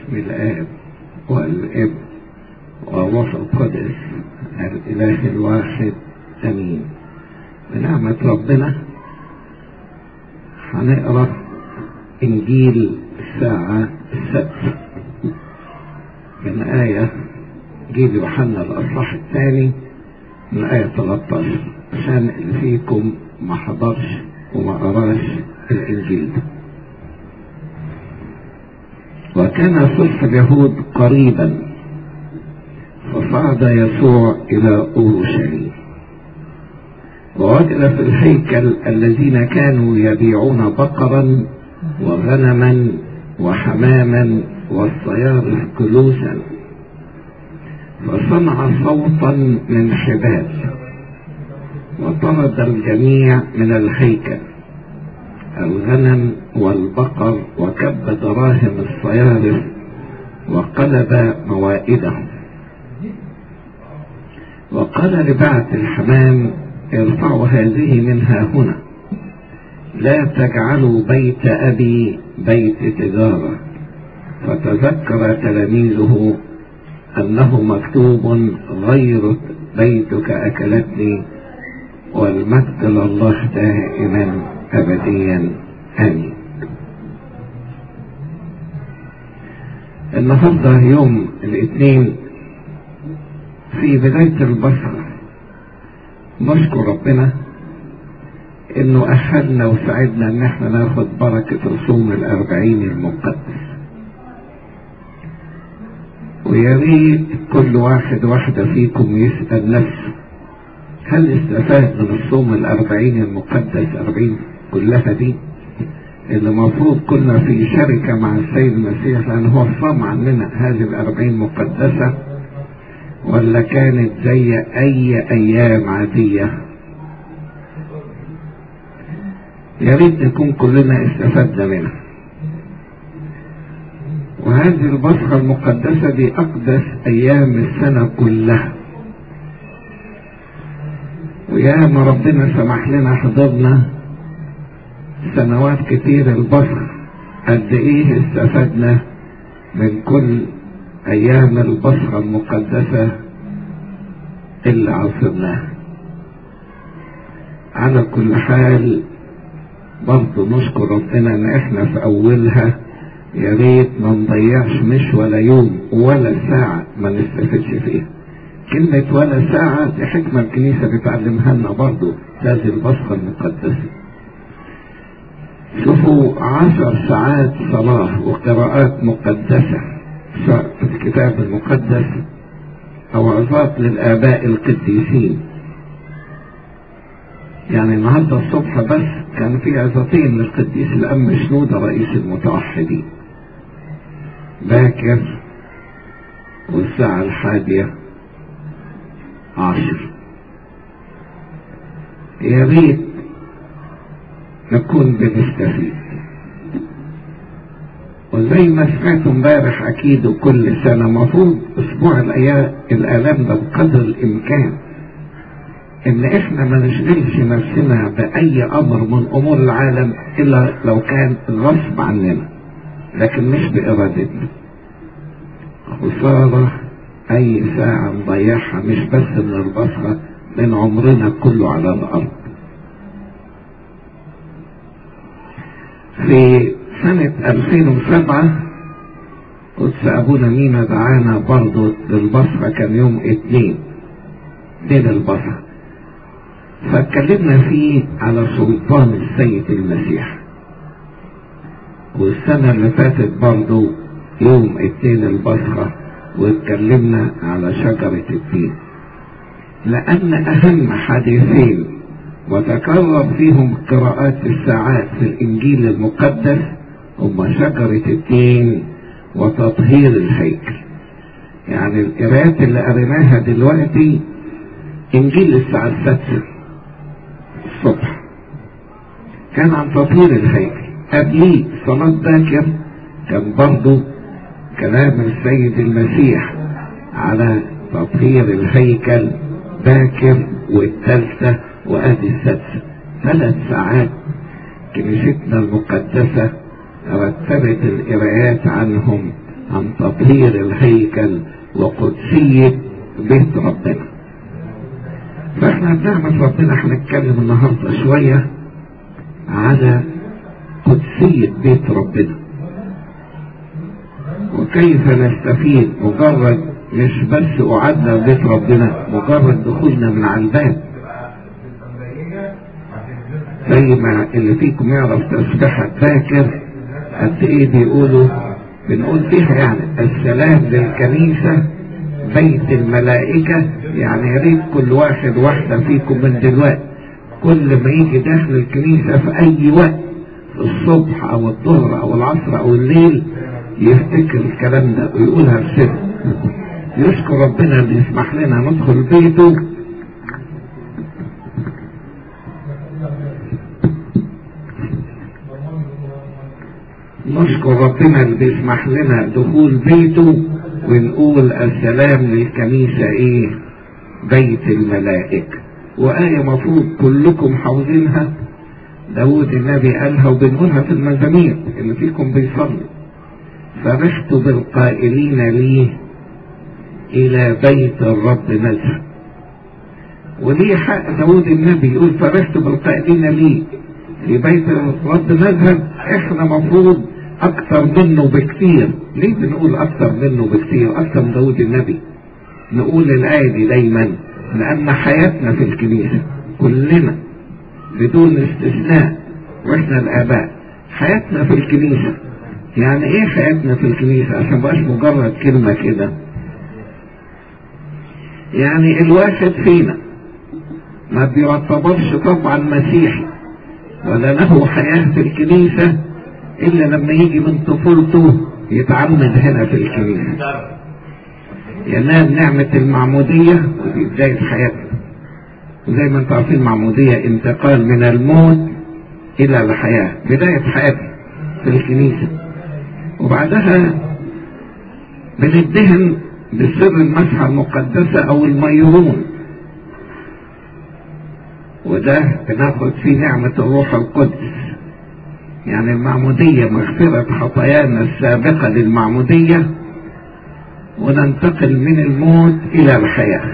باسم الآب والابن والروح القدس الإله الواحد أمين بنعمة ربنا هنقرأ إنجيل الساعة السادسة من آية إنجيل يوحنا الأصحاح الثاني من آية 13 عشان اللي فيكم ما حضرش وما قراش الإنجيل ده وكان صلح اليهود قريبا فصعد يسوع إلى أورشليم ووجد في الهيكل الذين كانوا يبيعون بقرا وغنما وحماما والصيارف جلوسا فصنع صوتا من حبال وطرد الجميع من الهيكل الغنم والبقر وكب دراهم الصيارف وقلب موائدهم وقال لبعث الحمام ارفعوا هذه منها هنا لا تجعلوا بيت أبي بيت تجارة فتذكر تلاميذه أنه مكتوب غير بيتك أكلتني والمجد لله دائما أبديا آمين النهاردة يوم الاثنين في بداية البصرة نشكر ربنا انه اهلنا وساعدنا ان احنا ناخد بركة رسوم الاربعين المقدس ويا ريت كل واحد واحدة فيكم يسأل نفسه هل استفاد من الصوم الاربعين المقدس اربعين كلها دي اللي المفروض كنا في شركة مع السيد المسيح لان هو صام عننا هذه الاربعين مقدسة ولا كانت زي اي ايام عادية يا ريت نكون كلنا استفدنا منها وهذه البصرة المقدسة دي أقدس أيام السنة كلها ويا ما ربنا سمح لنا حضرنا سنوات كتير البصرة قد إيه استفدنا من كل أيام البصرة المقدسة اللي عصرناها على كل حال برضه نشكر ربنا ان احنا في اولها يا ريت ما نضيعش مش ولا يوم ولا ساعة ما نستفدش فيها كلمة ولا ساعة دي حكمة الكنيسة بتعلمها لنا برضه هذه البصرة المقدسة شوفوا عشر ساعات صلاة وقراءات مقدسة سواء في الكتاب المقدس أو عظات للآباء القديسين يعني النهارده الصبح بس كان في عظتين للقديس الأم شنودة رئيس المتوحدين باكر والساعة الحادية عشر يا ريت نكون بنستفيد وزي ما سمعتوا امبارح اكيد وكل سنه المفروض اسبوع الايام الالام ده بقدر الامكان ان احنا ما نشغلش نفسنا باي امر من امور العالم الا لو كان غصب عننا لكن مش بارادتنا خساره اي ساعه نضيعها مش بس من البصره من عمرنا كله على الارض في سنة 2007 قدس أبونا مينا دعانا برضه للبصرة كان يوم اتنين اتنين البصرة فاتكلمنا فيه على سلطان السيد المسيح والسنة اللي فاتت برضه يوم اتنين البصرة واتكلمنا على شجرة التين لأن أهم حديثين وتكرر فيهم قراءات الساعات في الإنجيل المقدس هم شجرة التين وتطهير الهيكل يعني القراءات اللي قريناها دلوقتي إنجيل الساعة السادسة الصبح كان عن تطهير الهيكل قبليه صلاة باكر كان برضو كلام السيد المسيح على تطهير الهيكل باكر والثالثة وادي السادسة ثلاث ساعات كنيستنا المقدسة رتبت القراءات عنهم عن تطهير الهيكل وقدسية بيت ربنا فاحنا بنعمة ربنا هنتكلم النهاردة شوية على قدسية بيت ربنا وكيف نستفيد مجرد مش بس أعدنا بيت ربنا مجرد دخولنا من على الباب زي ما اللي فيكم يعرف تسبحة فاكر قد ايه بيقولوا بنقول فيها يعني السلام للكنيسة بيت الملائكة يعني يا ريت كل واحد واحدة فيكم من دلوقتي كل ما يجي داخل الكنيسة في أي وقت الصبح أو الظهر أو العصر أو الليل يفتكر الكلام ده ويقولها بسر يشكر ربنا اللي يسمح لنا ندخل بيته نشكر ربنا اللي بيسمح لنا دخول بيته ونقول السلام للكنيسة ايه بيت الملائكة وآية مفروض كلكم حافظينها داود النبي قالها وبنقولها في المزامير اللي فيكم بيصلي فرحت بالقائلين لي إلى بيت الرب نذهب وليه حق داود النبي يقول فرحت بالقائلين لي في بيت الرب نذهب احنا مفروض اكتر منه بكتير ليه بنقول اكتر منه بكتير اكتر من داود النبي نقول الايه دي دايما لان حياتنا في الكنيسه كلنا بدون استثناء واحنا الاباء حياتنا في الكنيسه يعني ايه حياتنا في الكنيسه عشان بقاش مجرد كلمه كده يعني الواحد فينا ما بيعتبرش طبعا مسيحي ولا له حياة في الكنيسة إلا لما يجي من طفولته يتعمد هنا في الكنيسة ينال نعمة المعمودية ودي بداية حياته وزي ما انتم عارفين المعمودية انتقال من الموت إلى الحياة بداية حياته في الكنيسة وبعدها بندهن بسر المسحة المقدسة أو الميرون وده بناخد فيه نعمة الروح القدس يعني المعمودية مغفرة خطايانا السابقة للمعمودية وننتقل من الموت إلى الحياة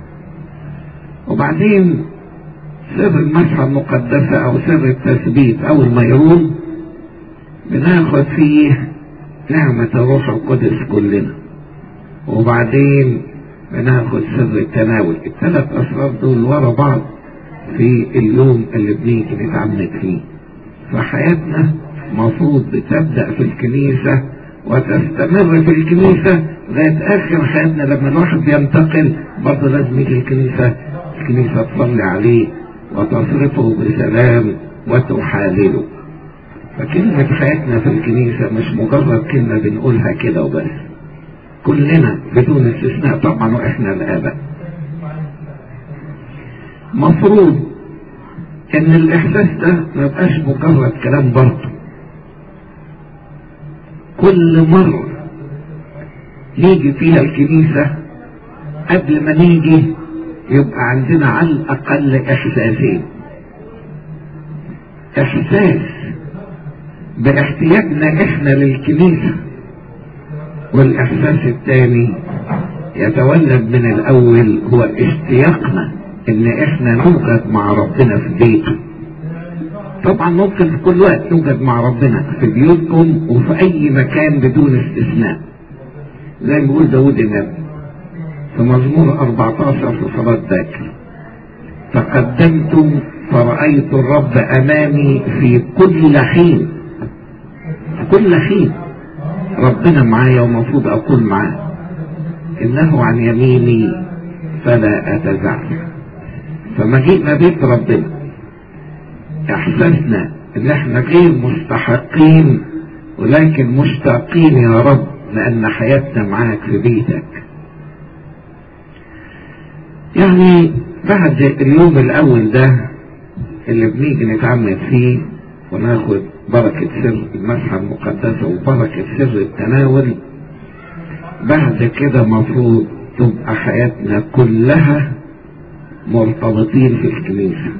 وبعدين سر المسحة المقدسة أو سر التثبيت أو الميرون بناخد فيه نعمة الروح القدس كلنا وبعدين بناخد سر التناول الثلاث أسرار دول ورا بعض في اليوم اللي بنيجي نتعمد فيه فحياتنا مفروض بتبدأ في الكنيسة وتستمر في الكنيسة لغاية آخر حياتنا لما الواحد ينتقل برضه لازم يجي الكنيسة الكنيسة تصلي عليه وتصرفه بسلام وتحالله فكلمة حياتنا في الكنيسة مش مجرد كلمة بنقولها كده وبس كلنا بدون استثناء طبعا واحنا الآباء مفروض ان الاحساس ده ما يبقاش مجرد كلام برضه كل مرة نيجي فيها الكنيسة قبل ما نيجي يبقى عندنا على الأقل إحساسين إحساس باحتياجنا إحنا للكنيسة والإحساس الثاني يتولد من الأول هو اشتياقنا إن إحنا نوجد مع ربنا في بيته طبعا ممكن في كل وقت نوجد مع ربنا في بيوتكم وفي أي مكان بدون استثناء زي ما بيقول داود النبي في مزمور 14 في صلاة باكر تقدمت فرأيت الرب أمامي في كل حين في كل حين ربنا معايا ومفروض أكون معاه إنه عن يميني فلا أتزعزع فما جئنا بيت ربنا إحساسنا إن إحنا غير مستحقين ولكن مشتاقين يا رب لأن حياتنا معاك في بيتك يعني بعد اليوم الأول ده اللي بنيجي نتعمد فيه وناخد بركة سر المسحة المقدسة وبركة سر التناول بعد كده مفروض تبقى حياتنا كلها مرتبطين في الكنيسة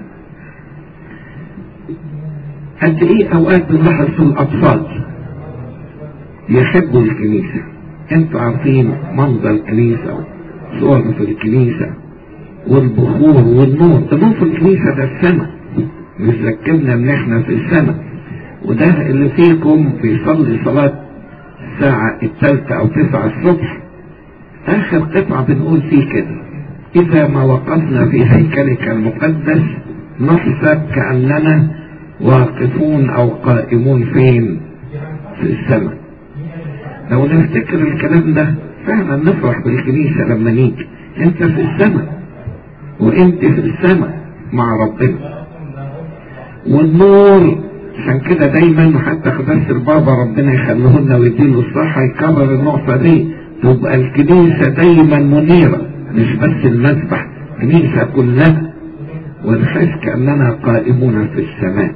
قد ايه اوقات بنلاحظ في الاطفال يحبوا الكنيسة انتوا عارفين منظر الكنيسة صور في الكنيسة والبخور والنور النور في الكنيسة ده السماء مش ذكرنا ان احنا في السماء وده اللي فيكم بيصلي صلاة الساعة الثالثة او تسعة الصبح اخر قطعة بنقول فيه كده اذا ما وقفنا في هيكلك المقدس نحسب كأننا واقفون او قائمون فين في السماء لو نفتكر الكلام ده فعلا نفرح بالكنيسة لما نيجي انت في السماء وانت في السماء مع ربنا والنور عشان كده دايما حتى قداسة البابا ربنا يخليه لنا ويديله الصحة يكرر النقطة دي تبقى الكنيسة دايما منيرة مش بس المسبح الكنيسة كلها ونحس كأننا قائمون في السماء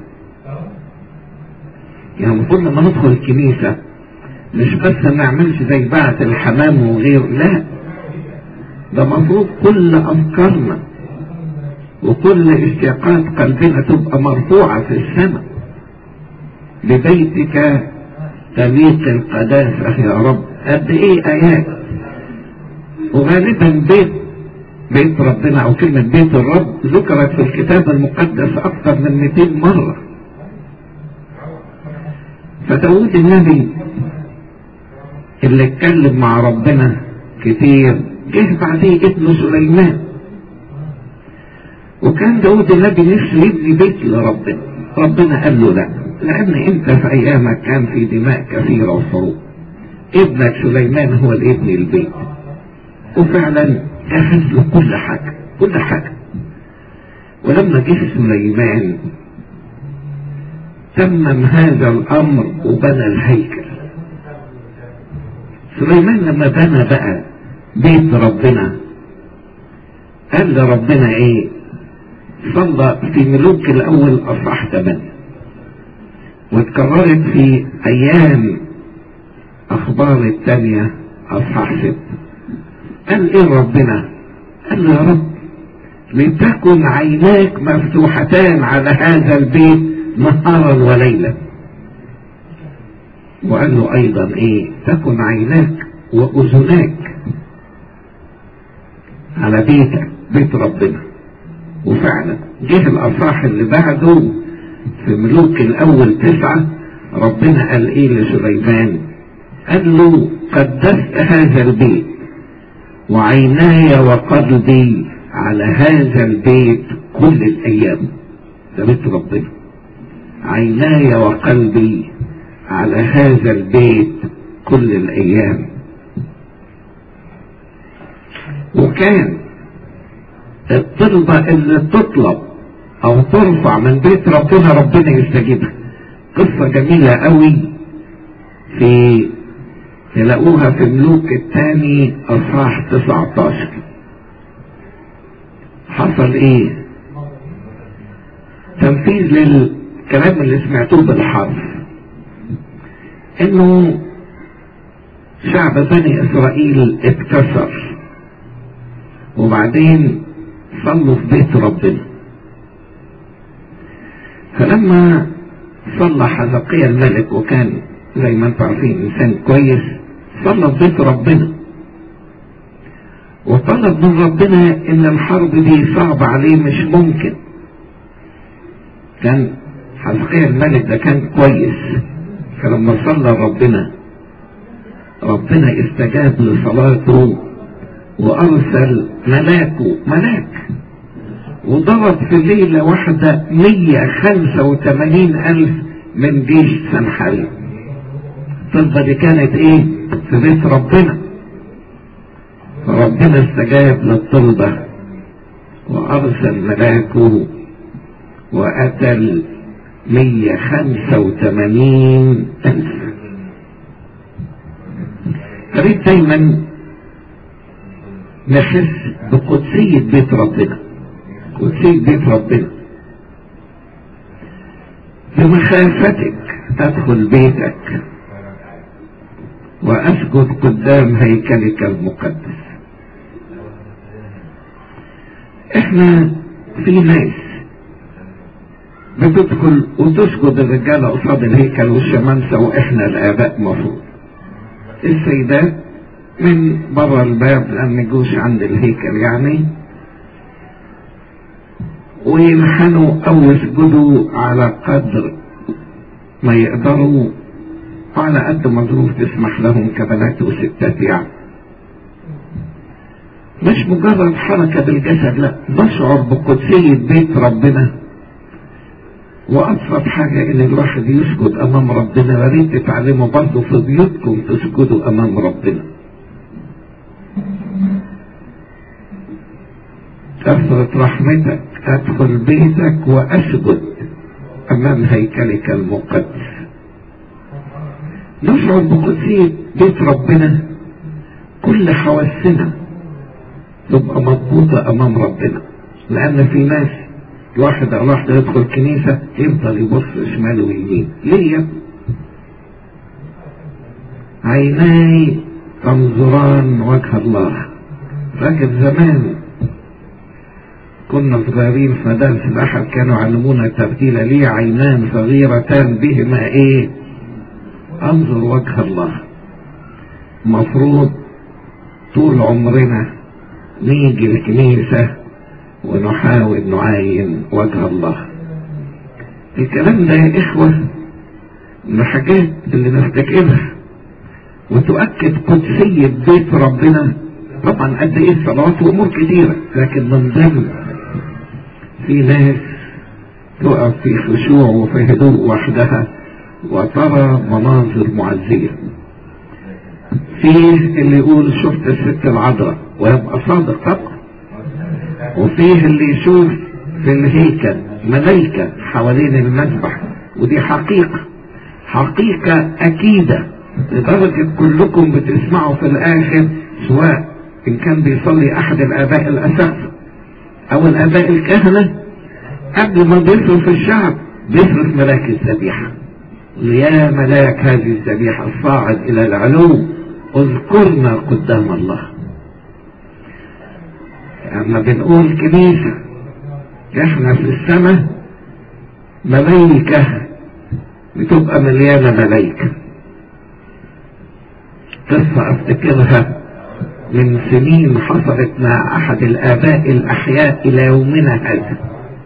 يعني كل ما ندخل الكنيسة مش بس ما نعملش زي بعث الحمام وغيره لا ده مفروض كل أفكارنا وكل اشتياقات قلبنا تبقى مرفوعة في السماء ببيتك تليق القداسة يا رب قد ايه ايات وغالبا بيت بيت ربنا او كلمة بيت الرب ذكرت في الكتاب المقدس اكثر من 200 مرة فداود النبي اللي اتكلم مع ربنا كتير جه بعديه ابنه سليمان وكان داود النبي نفسه يبني بيت لربنا ربنا قال له لا لان انت في ايامك كان في دماء كثيرة وحروب ابنك سليمان هو اللي يبني البيت وفعلا جهز له كل حاجة كل حاجة ولما جه سليمان تمم هذا الامر وبنى الهيكل سليمان لما بنى بقى بيت ربنا قال لربنا ايه صلى في ملوك الاول اصح ثمانية واتكررت في ايام اخبار الثانية اصحاح ست قال ايه ربنا قال له يا رب لتكن عيناك مفتوحتان على هذا البيت نهارا وليلا وقال له ايضا ايه تكن عيناك واذناك على بيتك بيت ربنا وفعلا جه الاصح اللي بعده في ملوك الاول تسعة ربنا قال ايه لسليمان قال له قدست هذا البيت وعيناي وقلبي على هذا البيت كل الايام ده بيت ربنا عيناي وقلبي على هذا البيت كل الايام وكان الطلبة اللي تطلب او ترفع من بيت ربنا ربنا يستجيبها قصة جميلة قوي في تلاقوها في ملوك الثاني اصحاح 19 حصل ايه تنفيذ للكلام اللي سمعتوه بالحرف انه شعب بني اسرائيل اتكسر وبعدين صلوا في بيت ربنا فلما صلى حزقيا الملك وكان زي ما انتم عارفين انسان كويس صلى في بيت ربنا وطلب من ربنا ان الحرب دي صعبة عليه مش ممكن كان حزقيا الملك ده كان كويس فلما صلى ربنا ربنا استجاب لصلاته وارسل ملاكه ملاك وضرب في ليلة واحدة مية خمسة وثمانين الف من جيش سنحريب الطلبة دي كانت ايه في بيت ربنا فربنا استجاب للطلبة وارسل ملاكه وقتل مية خمسة وثمانين الف اريد دايما نحس بقدسية بيت ربنا قدسية بيت ربنا بمخافتك ادخل بيتك واسجد قدام هيكلك المقدس احنا في ناس بتدخل وتسجد الرجاله قصاد الهيكل والشمامسه واحنا الاباء مفروض السيدات من بره الباب لان يجوش عند الهيكل يعني وينحنوا او يسجدوا على قدر ما يقدروا وعلى قد ما ظروف تسمح لهم كبنات وستات يعني مش مجرد حركة بالجسد لا بشعر بقدسية بيت ربنا وأبسط حاجة إن الواحد يسجد أمام ربنا يا ريت تتعلموا برضه في بيوتكم تسجدوا أمام ربنا كثرة رحمتك أدخل بيتك وأسجد أمام هيكلك المقدس نشعر بقدسية بيت ربنا كل حواسنا تبقى مضبوطة أمام ربنا لأن في ناس الواحد أو واحدة يدخل كنيسة يفضل يبص شمال ويمين ليه عيناي تنظران وجه الله فاكر زمان كنا صغيرين في مدارس الأحد كانوا يعلمونا تبديل لي عينان صغيرتان بهما إيه انظر وجه الله مفروض طول عمرنا نيجي الكنيسة ونحاول نعاين وجه الله الكلام ده يا إخوة من الحاجات اللي نفتكرها وتؤكد قدسية بيت ربنا طبعا قد ايه الصلوات وامور كتيرة لكن من ضمن في ناس تقف في خشوع وفي هدوء وحدها وترى مناظر معزية فيه اللي يقول شفت الست العذراء ويبقى صادق طبعا وفيه اللي يشوف في الهيكل ملايكة حوالين المذبح ودي حقيقة حقيقة أكيدة لدرجة كلكم بتسمعوا في الآخر سواء إن كان بيصلي أحد الآباء الأساتذة أو الآباء الكهنة قبل ما بيصرف الشعب بيصرف ملاك الذبيحة يا ملاك هذه الذبيحة الصاعد إلى العلو اذكرنا قدام الله اما بنقول كنيسة احنا في السماء ملايكة بتبقى مليانة ملايكة قصة افتكرها من سنين حصلت مع احد الاباء الاحياء الى يومنا هذا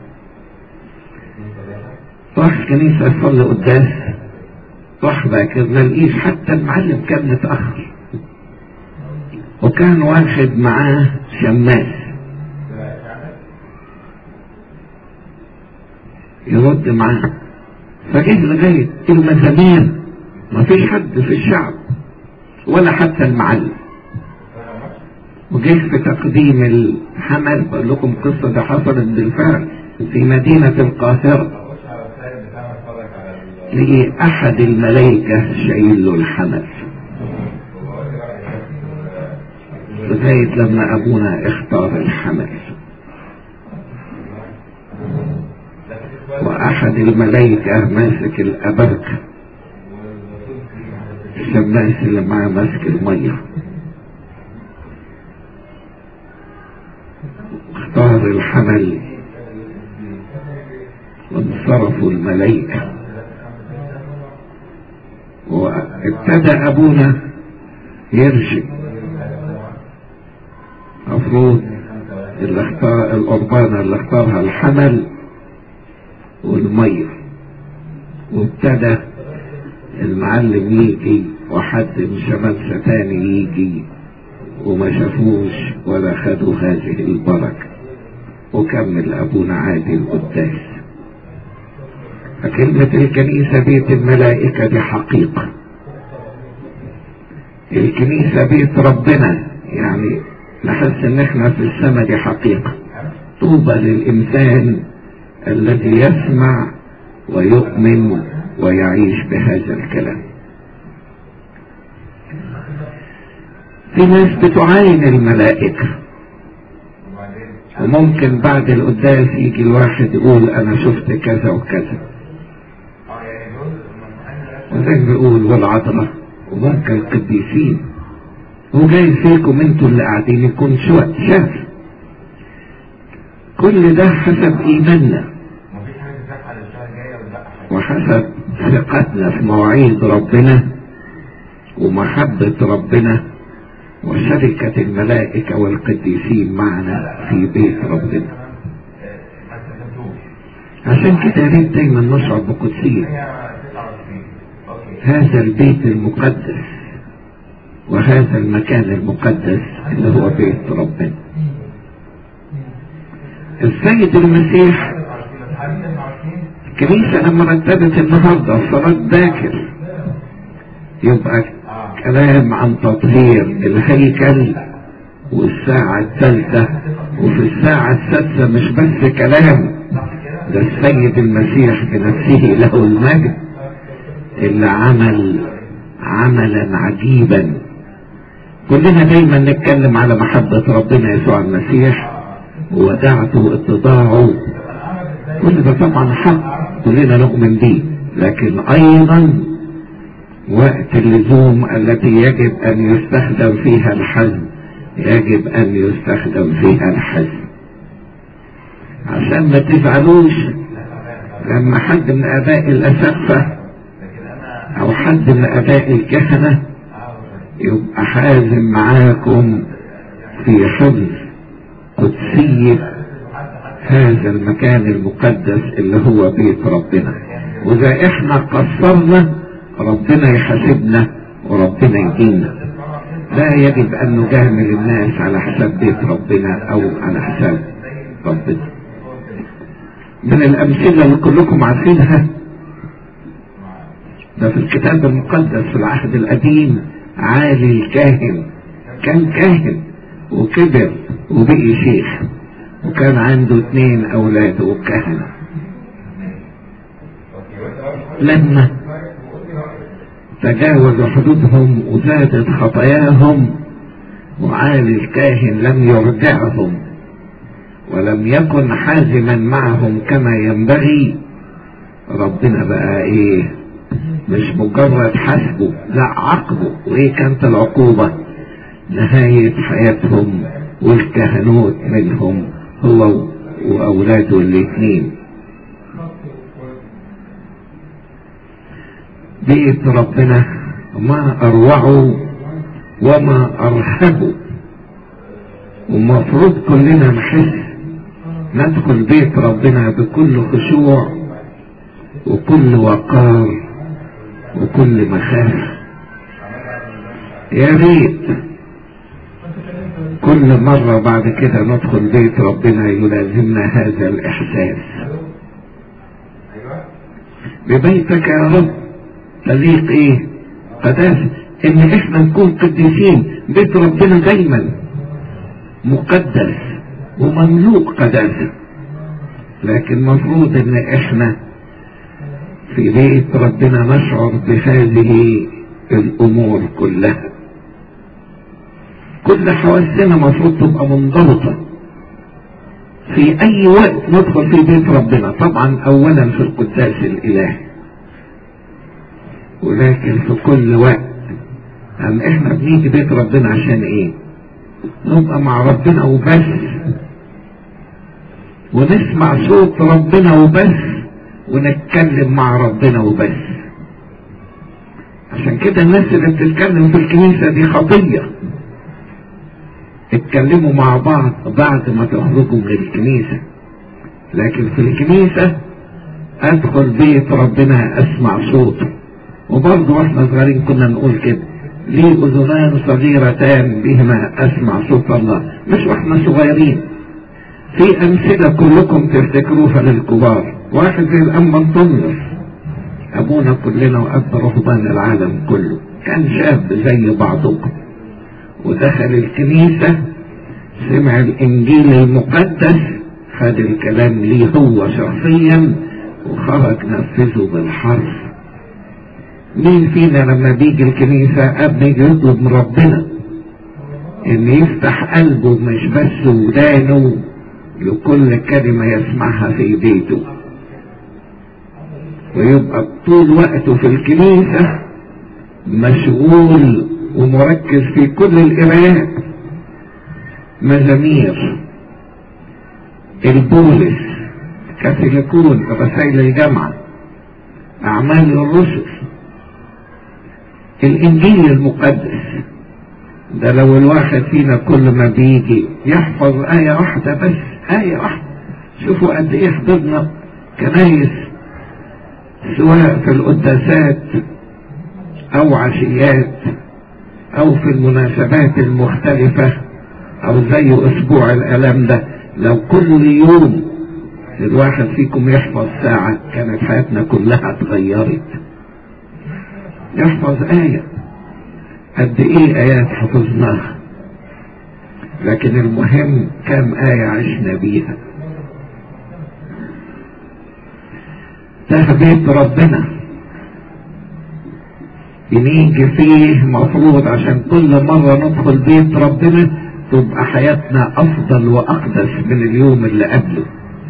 راح كنيسة يصلي قداس راح باكر ما لقيش حتى المعلم كان متأخر وكان واخد معاه شماس يرد معاه فجه لغاية المزامير ما فيش حد في الشعب ولا حتى المعلم وجه في تقديم الحمل بقول لكم قصة ده حصلت بالفعل في مدينة القاهرة لقي أحد الملائكة شايل له الحمل لغاية لما أبونا اختار الحمل وأحد الملائكة ماسك الأبركة الشماس اللي معاه ماسك المية اختار الحمل وانصرفوا الملائكة وابتدى أبونا يرشد المفروض اللي اختار القربانة اللي اختارها الحمل والمية وابتدى المعلم يجي وحد من شمال تاني يجي وما شافوش ولا خدوا هذه البركة وكمل أبونا عادي القداس فكلمة الكنيسة بيت الملائكة دي حقيقة الكنيسة بيت ربنا يعني نحس ان احنا في السماء دي حقيقة طوبى للإنسان الذي يسمع ويؤمن ويعيش بهذا الكلام في ناس بتعاين الملائكة وممكن بعد القداس يجي الواحد يقول انا شفت كذا وكذا وزي ما بيقول والعذراء وممكن القديسين وجاي فيكم انتوا اللي قاعدين يكون شو شاف كل ده حسب ايماننا وحسب ثقتنا في مواعيد ربنا ومحبة ربنا وشركة الملائكة والقديسين معنا في بيت ربنا عشان كده يا ريت دايما نشعر بقدسية هذا البيت المقدس وهذا المكان المقدس اللي هو بيت ربنا السيد المسيح الكنيسة لما رتبت النهاردة صلاة باكر يبقى كلام عن تطهير الهيكل والساعة الثالثة وفي الساعة السادسة مش بس كلام ده السيد المسيح بنفسه له المجد اللي عمل عملا عجيبا كلنا دايما نتكلم على محبة ربنا يسوع المسيح وودعته واتضاعه كل ده طبعا حق كلنا نؤمن به لكن ايضا وقت اللزوم التي يجب ان يستخدم فيها الحزم يجب ان يستخدم فيها الحزم عشان ما تزعلوش لما حد من اباء الاسقفة او حد من اباء الكهنة يبقى حازم معاكم في حفظ قدسية هذا المكان المقدس اللي هو بيت ربنا واذا احنا قصرنا ربنا يحاسبنا وربنا يدينا لا يجب ان نجامل الناس على حساب بيت ربنا او على حساب ربنا من الامثله اللي كلكم عارفينها ده في الكتاب المقدس في العهد القديم عالي الكاهن كان كاهن وكبر وبقي شيخ وكان عنده اتنين اولاد وكهنة لما تجاوزوا حدودهم وزادت خطاياهم وعالي الكاهن لم يرجعهم ولم يكن حازما معهم كما ينبغي ربنا بقى ايه مش مجرد حسبه لا عاقبه وايه كانت العقوبة نهاية حياتهم والكهنوت منهم هو واولاده الاثنين بيت ربنا ما اروعه وما ارهبه ومفروض كلنا نحس ندخل بيت ربنا بكل خشوع وكل وقار وكل مخافة يا ريت كل مرة بعد كده ندخل بيت ربنا يلازمنا هذا الإحساس ببيتك يا رب تليق ايه قداسة ان احنا نكون قديسين بيت ربنا دايما مقدس ومملوك قداسة لكن مفروض ان احنا في بيت ربنا نشعر بهذه الامور كلها كل حواسنا مفروض تبقى منضبطة في اي وقت ندخل في بيت ربنا طبعا اولا في القداس الالهي ولكن في كل وقت أم احنا بنيجي بيت ربنا عشان ايه نبقى مع ربنا وبس ونسمع صوت ربنا وبس ونتكلم مع ربنا وبس عشان كده الناس اللي بتتكلم في الكنيسة دي خطية اتكلموا مع بعض بعد ما تخرجوا من الكنيسة لكن في الكنيسة ادخل بيت ربنا اسمع صوته وبرضه واحنا صغيرين كنا نقول كده لي اذنان صغيرتان بهما اسمع صوت الله مش واحنا صغيرين في امثله كلكم تفتكروها للكبار واحد زي الانبا انطونيوس ابونا كلنا واب رهبان العالم كله كان شاب زي بعضكم ودخل الكنيسه سمع الانجيل المقدس خد الكلام ليه هو شخصيا وخرج نفذه بالحرف مين فينا لما بيجي الكنيسة ابن يطلب من ربنا ان يفتح قلبه مش بس ودانه لكل كلمة يسمعها في بيته ويبقى طول وقته في الكنيسة مشغول ومركز في كل القراءات مزامير البولس كاثوليكون رسائل الجامعة أعمال الرسل الإنجيل المقدس ده لو الواحد فينا كل ما بيجي يحفظ آية واحدة بس آية واحدة شوفوا قد إيه حضرنا كنايس سواء في القداسات أو عشيات أو في المناسبات المختلفة أو زي أسبوع الألم ده لو كل يوم الواحد فيكم يحفظ ساعة كانت حياتنا كلها اتغيرت يحفظ آية قد ايه ايات حفظناها لكن المهم كم آية عشنا بيها ده بيت ربنا بنيجي فيه مفروض عشان كل مرة ندخل بيت ربنا تبقى حياتنا أفضل وأقدس من اليوم اللي قبله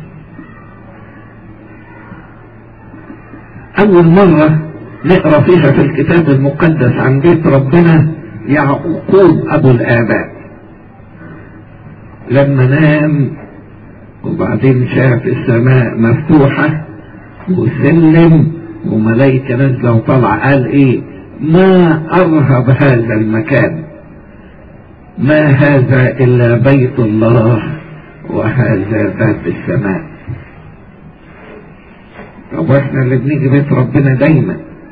أول مرة نقرا فيها في الكتاب المقدس عن بيت ربنا يعقوب ابو الاباء لما نام وبعدين شاف السماء مفتوحة وسلم وملائكة نازلة وطلع قال ايه ما ارهب هذا المكان ما هذا الا بيت الله وهذا باب السماء طب احنا اللي بنيجي بيت ربنا دايما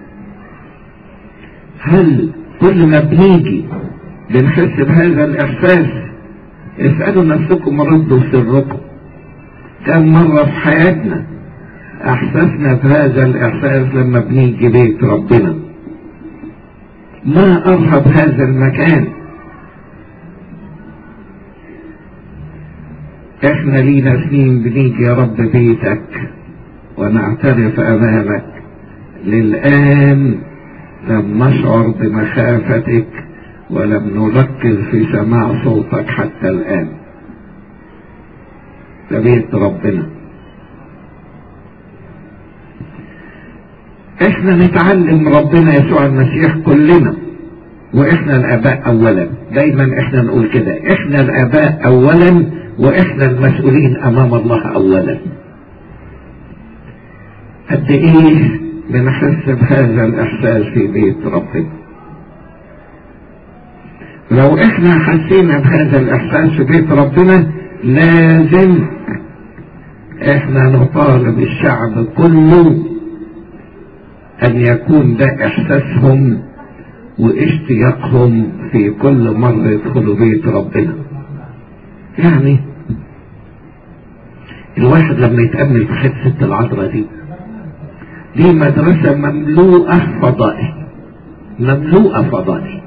هل كل ما بنيجي بنحس بهذا الإحساس اسألوا نفسكم ردوا سركم كم مرة في حياتنا أحسسنا بهذا الإحساس لما بنيجي بيت ربنا ما أرهب هذا المكان احنا لينا سنين بنيجي يا رب بيتك ونعترف امامك للآن لم نشعر بمخافتك ولم نركز في سماع صوتك حتى الآن ده بيت ربنا احنا نتعلم ربنا يسوع المسيح كلنا واحنا الاباء اولا دايما احنا نقول كده احنا الاباء اولا واحنا المسؤولين امام الله اولا قد ايه بنحس بهذا الاحساس في بيت ربنا لو احنا حسينا بهذا الاحساس في بيت ربنا لازم احنا نطالب الشعب كله ان يكون ده احساسهم واشتياقهم في كل مرة يدخلوا بيت ربنا يعني الواحد لما يتأمل في حتة العذراء دي دي مدرسة مملوءة فضائل مملوءة فضائل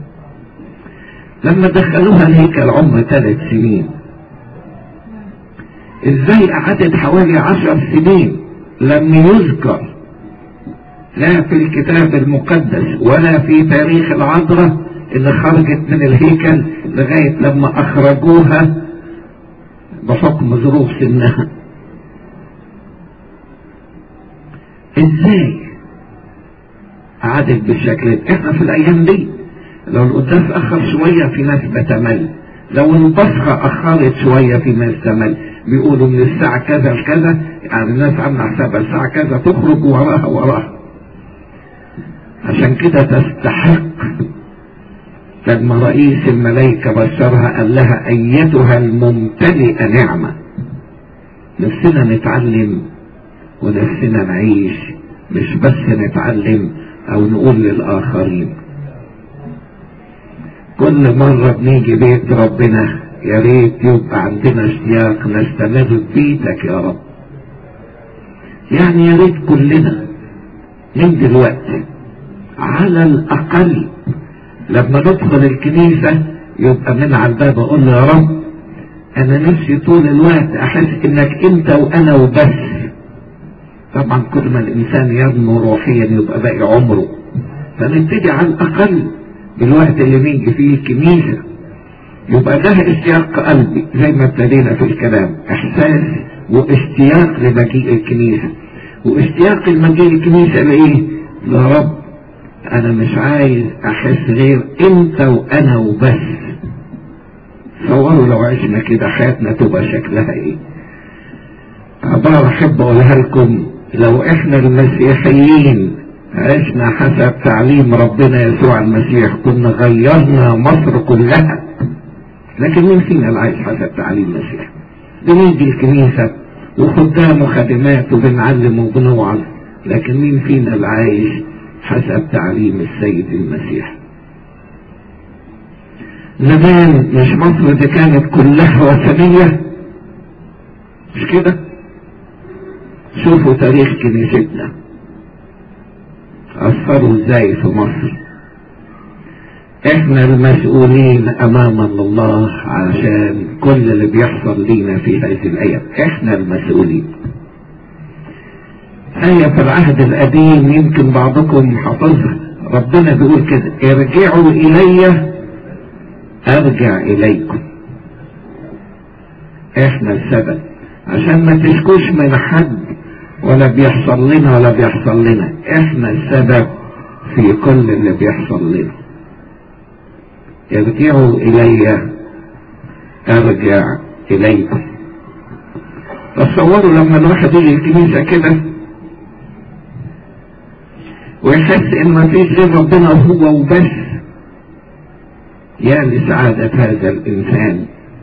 لما دخلوها الهيكل عمر ثلاث سنين ازاي قعدت حوالي عشر سنين لم يذكر لا في الكتاب المقدس ولا في تاريخ العذراء اللي خرجت من الهيكل لغاية لما اخرجوها بحكم ظروف سنها ازاي قعدت بالشكل ده احنا في الايام دي لو القداس اخر شوية في ناس بتمل لو البصرة اخرت شوية في ناس تمل بيقولوا من الساعة كذا لكذا يعني الناس عاملة حسابها الساعة كذا تخرج وراها وراها عشان كده تستحق لما رئيس الملائكة بشرها قال لها أيتها الممتلئة نعمة نفسنا نتعلم ونفسنا نعيش مش بس نتعلم أو نقول للآخرين كل مرة بنيجي بيت ربنا يا ريت يبقى عندنا اشتياق نستمر في بيتك يا رب يعني يا ريت كلنا من دلوقتي على الأقل لما ندخل الكنيسة يبقى من على الباب أقول له يا رب أنا نفسي طول الوقت أحس إنك أنت وأنا وبس طبعا كل ما الإنسان ينمو روحيا يبقى باقي عمره فنبتدي على الأقل بالوقت اللي نيجي فيه الكنيسة يبقى ده اشتياق قلبي زي ما ابتدينا في الكلام إحساس واشتياق لمجيء الكنيسة واشتياق المجيء الكنيسة لإيه؟ يا رب انا مش عايز احس غير انت وانا وبس تصوروا لو عشنا كده حياتنا تبقى شكلها ايه عبارة احب اقولها لكم لو احنا المسيحيين عشنا حسب تعليم ربنا يسوع المسيح كنا غيرنا مصر كلها لكن مين فينا اللي عايش حسب تعليم المسيح بنيجي الكنيسة وخدام وخادمات وبنعلم وبنوعظ لكن مين فينا اللي عايش حسب تعليم السيد المسيح زمان مش مصر دي كانت كلها وثنية مش كده شوفوا تاريخ كنيستنا أثروا ازاي في مصر احنا المسؤولين امام الله عشان كل اللي بيحصل لينا في هذه الايام احنا المسؤولين آية في العهد القديم يمكن بعضكم حافظها ربنا بيقول كده ارجعوا إلي أرجع إليكم إحنا السبب عشان ما تشكوش من حد ولا بيحصل لنا ولا بيحصل لنا إحنا السبب في كل اللي بيحصل لنا ارجعوا إلي أرجع إليكم تصوروا لما الواحد يجي الكنيسة كده ويحس ان ما فيش غير ربنا هو وبس يا لسعادة هذا الانسان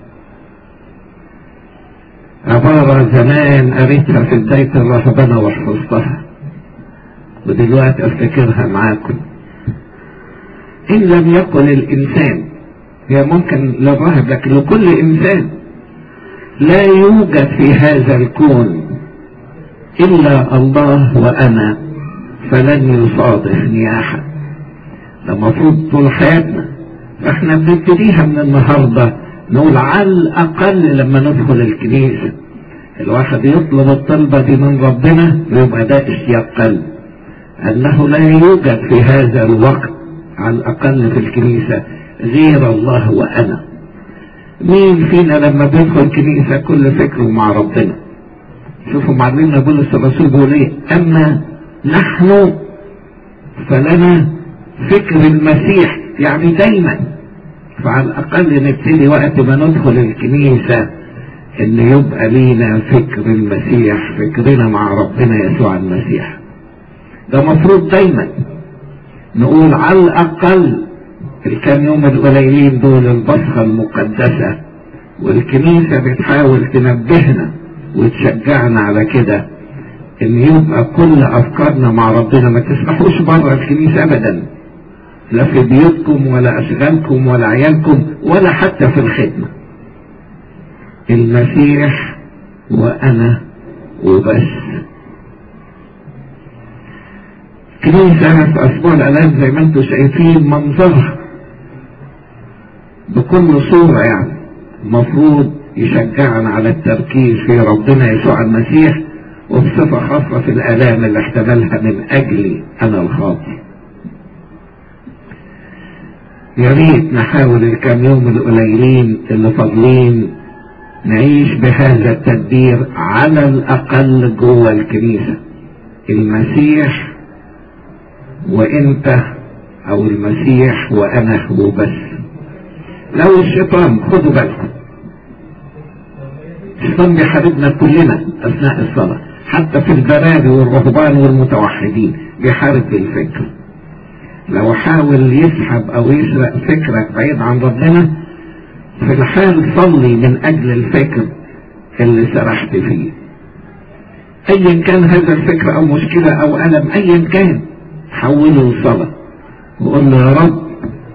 عبارة زمان قريتها في بداية الرهبنة وحفظتها ودلوقتي افتكرها معاكم ان لم يقل الانسان هي ممكن للراهب لكن لكل انسان لا يوجد في هذا الكون الا الله وانا فلن يصادفني احد ده المفروض طول حياتنا فاحنا بنبتديها من النهارده نقول على الاقل لما ندخل الكنيسه الواحد يطلب الطلبه دي من ربنا ويبقى ده اشتياق قلب انه لا يوجد في هذا الوقت على الاقل في الكنيسه غير الله وانا مين فينا لما بيدخل كنيسه كل فكره مع ربنا شوفوا معلمنا بولس الرسول بيقول ايه اما نحن فلنا فكر المسيح يعني دايما فعلى الاقل نبتدي وقت ما ندخل الكنيسة ان يبقى لينا فكر المسيح فكرنا مع ربنا يسوع المسيح ده مفروض دايما نقول على الاقل الكام يوم القليلين دول البصخة المقدسة والكنيسة بتحاول تنبهنا وتشجعنا على كده ان يبقى كل افكارنا مع ربنا ما تسمحوش بره الكنيسه ابدا لا في بيوتكم ولا اشغالكم ولا عيالكم ولا حتى في الخدمه المسيح وانا وبس كنيسة في أسبوع الآلام زي ما انتم شايفين منظرها بكل صورة يعني المفروض يشجعنا على التركيز في ربنا يسوع المسيح وبصفة خاصة في الآلام اللي احتملها من أجلي أنا الخاطئ يا ريت نحاول الكام يوم القليلين اللي فاضلين نعيش بهذا التدبير على الأقل جوه الكنيسة المسيح وانت او المسيح وانا وبس لو الشيطان خدوا بالكم الشيطان بيحاربنا كلنا اثناء الصلاه حتى في البراري والرهبان والمتوحدين بيحارب الفكر لو حاول يسحب او يسرق فكرك بعيد عن ربنا في الحال صلي من اجل الفكر اللي سرحت فيه ايا كان هذا الفكر او مشكلة او الم ايا كان حوله لصلاة وقول له يا رب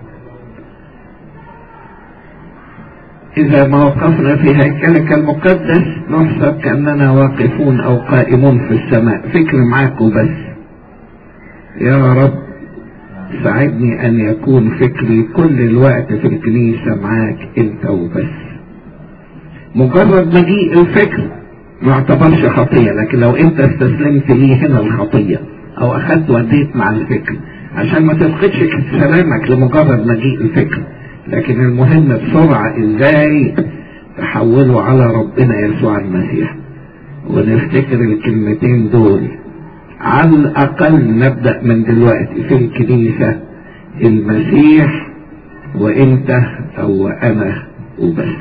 إذا ما وقفنا في هيكلك المقدس نحسب كأننا واقفون أو قائمون في السماء فكر معاك وبس يا رب ساعدني أن يكون فكري كل الوقت في الكنيسة معاك أنت وبس مجرد مجيء الفكر ما يعتبرش خطية لكن لو أنت استسلمت ليه هنا الخطية أو أخدت وديت مع الفكر عشان ما تفقدش سلامك لمجرد مجيء الفكر لكن المهم بسرعة ازاي تحوله على ربنا يسوع المسيح ونفتكر الكلمتين دول على الأقل نبدأ من دلوقتي في الكنيسة المسيح وانت او انا وبس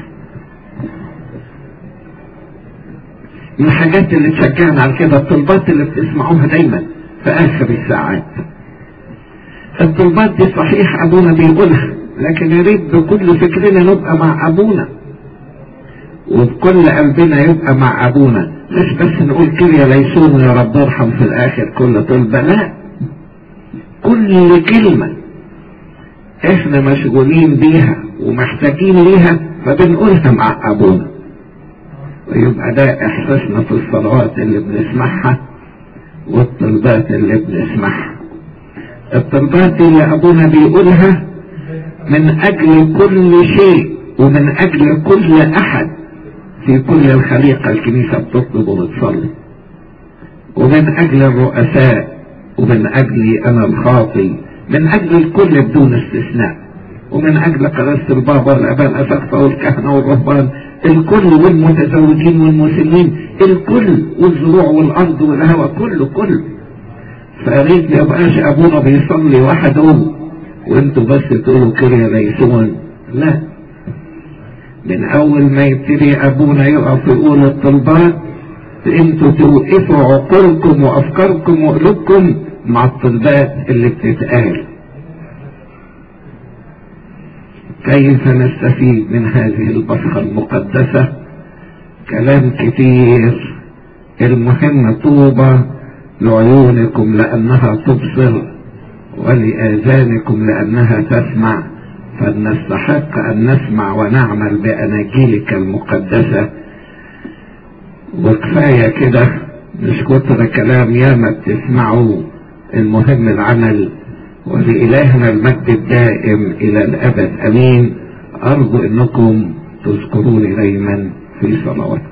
من الحاجات اللي تشجعنا على كده الطلبات اللي بتسمعوها دايما في اخر الساعات الطلبات دي صحيح ابونا بيقولها لكن يريد بكل فكرنا نبقى مع ابونا وبكل قلبنا يبقى مع ابونا مش بس نقول كده ليسون يا رب ارحم في الاخر كل طلبة لا كل كلمة احنا مشغولين بيها ومحتاجين ليها فبنقولها مع ابونا ويبقى ده احساسنا في الصلوات اللي بنسمعها والطلبات اللي بنسمعها الطلبات دي اللي ابونا بيقولها من اجل كل شيء ومن اجل كل احد في كل الخليقة الكنيسة بتطلب وبتصلي ومن اجل الرؤساء ومن اجلي انا الخاطي من اجل الكل بدون استثناء ومن اجل قداسة البابا والاباء الاسقفة والكهنة والرهبان الكل والمتزوجين والمسلمين الكل والزروع والارض والهواء كله كله فاريد ما يبقاش ابونا بيصلي وحده وانتوا بس تقولوا كده ليسون لا من اول ما يبتدي ابونا يقف يقول الطلبات انتوا توقفوا عقولكم وافكاركم وقلوبكم مع الطلبات اللي بتتقال كيف نستفيد من هذه البصخة المقدسة كلام كتير المهم طوبى لعيونكم لأنها تبصر ولآذانكم لأنها تسمع فلنستحق أن نسمع ونعمل بأناجيلك المقدسة وكفاية كده مش كتر كلام ياما بتسمعوا المهم العمل ولإلهنا المجد الدائم إلى الأبد أمين أرجو أنكم تذكروني دايما في صلواتكم